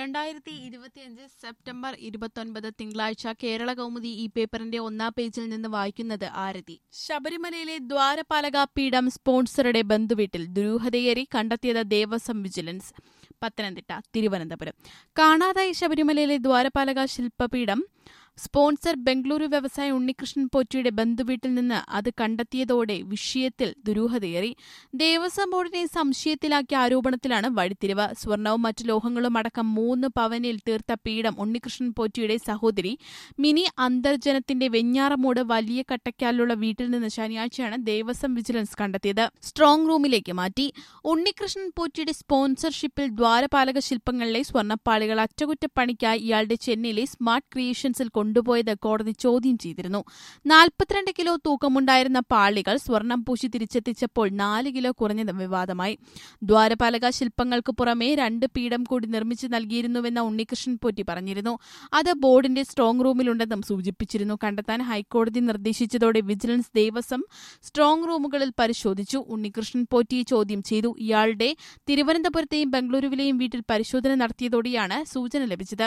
രണ്ടായിരത്തി ഇരുപത്തിയഞ്ച് സെപ്റ്റംബർ ഇരുപത്തൊൻപത് തിങ്കളാഴ്ച കേരള കൗമുദി ഈ പേപ്പറിന്റെ ഒന്നാം പേജിൽ നിന്ന് വായിക്കുന്നത് ആരതി ശബരിമലയിലെ ദ്വാരപാലക പീഠം സ്പോൺസറുടെ ബന്ധുവീട്ടിൽ ദുരൂഹതയേറി കണ്ടെത്തിയത് ദേവസ്വം വിജിലൻസ് പത്തനംതിട്ട തിരുവനന്തപുരം കാണാതായ ശബരിമലയിലെ ദ്വാരപാലക ശില്പപീഠം സ്പോൺസർ ബംഗളൂരു വ്യവസായ ഉണ്ണികൃഷ്ണൻ പോറ്റിയുടെ ബന്ധുവീട്ടിൽ നിന്ന് അത് കണ്ടെത്തിയതോടെ വിഷയത്തിൽ ദുരൂഹതയേറി ദേവസ്വം ബോർഡിനെ സംശയത്തിലാക്കിയ ആരോപണത്തിലാണ് വഴിത്തിരിവ് സ്വർണവും മറ്റു ലോഹങ്ങളും അടക്കം മൂന്ന് പവനിൽ തീർത്ത പീഠം ഉണ്ണികൃഷ്ണൻ പോറ്റിയുടെ സഹോദരി മിനി അന്തർജനത്തിന്റെ വെഞ്ഞാറമൂട് വലിയ കട്ടയ്ക്കാലുള്ള വീട്ടിൽ നിന്ന് ശനിയാഴ്ചയാണ് ദേവസ്വം വിജിലൻസ് കണ്ടെത്തിയത് സ്ട്രോങ് റൂമിലേക്ക് മാറ്റി ഉണ്ണികൃഷ്ണൻ പോറ്റിയുടെ സ്പോൺസർഷിപ്പിൽ ദ്വാരപാലക ശില്പങ്ങളിലെ സ്വർണ്ണപ്പാളികൾ അറ്റകുറ്റപ്പണിക്കായി ഇയാളുടെ ചെന്നൈയിലെ സ്മാർട്ട് ക്രിയേഷൻസിൽ കൊണ്ടുപോയത് കോടതി ചോദ്യം ചെയ്തിരുന്നു നാൽപ്പത്തിരണ്ട് കിലോ തൂക്കമുണ്ടായിരുന്ന പാളികൾ സ്വർണം പൂശി തിരിച്ചെത്തിച്ചപ്പോൾ നാല് കിലോ കുറഞ്ഞത് വിവാദമായി ദ്വാരപാലക ശില്പങ്ങൾക്ക് പുറമെ രണ്ട് പീഠം കൂടി നിർമ്മിച്ചു നൽകിയിരുന്നുവെന്ന ഉണ്ണികൃഷ്ണൻ പോറ്റി പറഞ്ഞിരുന്നു അത് ബോർഡിന്റെ സ്ട്രോങ് റൂമിലുണ്ടെന്നും സൂചിപ്പിച്ചിരുന്നു കണ്ടെത്താൻ ഹൈക്കോടതി നിർദ്ദേശിച്ചതോടെ വിജിലൻസ് ദേവസ്വം സ്ട്രോങ് റൂമുകളിൽ പരിശോധിച്ചു ഉണ്ണികൃഷ്ണൻ പോറ്റിയെ ചോദ്യം ചെയ്തു ഇയാളുടെ തിരുവനന്തപുരത്തെയും ബംഗളൂരുവിലെയും വീട്ടിൽ പരിശോധന നടത്തിയതോടെയാണ് സൂചന ലഭിച്ചത്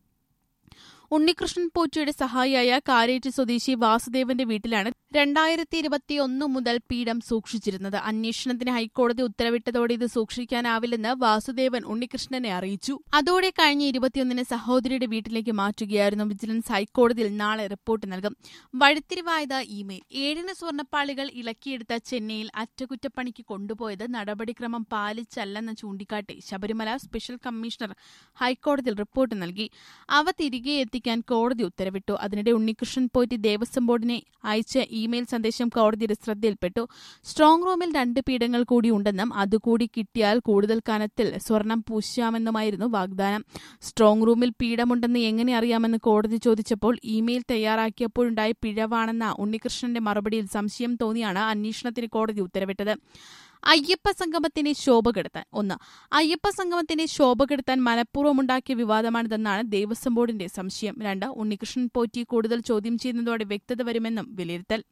ഉണ്ണികൃഷ്ണൻ പോറ്റിയുടെ സഹായിയായ കാരേറ്റ് സ്വദേശി വാസുദേവന്റെ വീട്ടിലാണ് രണ്ടായിരത്തി ഇരുപത്തിയൊന്ന് മുതൽ പീഠം സൂക്ഷിച്ചിരുന്നത് അന്വേഷണത്തിന് ഹൈക്കോടതി ഉത്തരവിട്ടതോടെ ഇത് സൂക്ഷിക്കാനാവില്ലെന്ന് വാസുദേവൻ ഉണ്ണികൃഷ്ണനെ അറിയിച്ചു അതോടെ കഴിഞ്ഞ ഇരുപത്തിയൊന്നിന് സഹോദരിയുടെ വീട്ടിലേക്ക് മാറ്റുകയായിരുന്നു വിജിലൻസ് ഹൈക്കോടതിയിൽ നാളെ റിപ്പോർട്ട് നൽകും വഴിത്തിരിവായത് ഇമെയിൽ ഏഴിന് സ്വർണ്ണപ്പാളികൾ ഇളക്കിയെടുത്ത ചെന്നൈയിൽ അറ്റകുറ്റപ്പണിക്ക് കൊണ്ടുപോയത് നടപടിക്രമം പാലിച്ചല്ലെന്ന് ചൂണ്ടിക്കാട്ടി ശബരിമല സ്പെഷ്യൽ കമ്മീഷണർ ഹൈക്കോടതിയിൽ റിപ്പോർട്ട് നൽകി അവ തിരികെ എത്തിക്കാൻ കോടതി ഉത്തരവിട്ടു അതിനിടെ ഉണ്ണികൃഷ്ണൻ പോറ്റി ദേവസ്വം ബോർഡിനെ അയച്ച ഇമെയിൽ സന്ദേശം കോടതിയുടെ ശ്രദ്ധയിൽപ്പെട്ടു സ്ട്രോങ് റൂമിൽ രണ്ട് പീഠങ്ങൾ കൂടി ഉണ്ടെന്നും അതുകൂടി കിട്ടിയാൽ കൂടുതൽ കനത്തിൽ സ്വർണം പൂശാമെന്നുമായിരുന്നു വാഗ്ദാനം സ്ട്രോങ് റൂമിൽ പീഠമുണ്ടെന്ന് എങ്ങനെ അറിയാമെന്ന് കോടതി ചോദിച്ചപ്പോൾ ഇമെയിൽ തയ്യാറാക്കിയപ്പോഴുണ്ടായ പിഴവാണെന്ന ഉണ്ണികൃഷ്ണന്റെ മറുപടിയിൽ സംശയം തോന്നിയാണ് അന്വേഷണത്തിന് കോടതി ഉത്തരവിട്ടത് അയ്യപ്പ സംഗമത്തിന്റെ ശോഭ കെടുത്താൻ ഒന്ന് അയ്യപ്പ സംഗമത്തിന്റെ ശോഭ കെടുത്താൻ മനഃപൂർവ്വമുണ്ടാക്കിയ വിവാദമാണിതെന്നാണ് ദേവസ്വം ബോർഡിന്റെ സംശയം രണ്ട് ഉണ്ണികൃഷ്ണൻ പോറ്റി കൂടുതൽ ചോദ്യം ചെയ്യുന്നതോടെ വ്യക്തത വരുമെന്നും വിലയിരുത്തൽ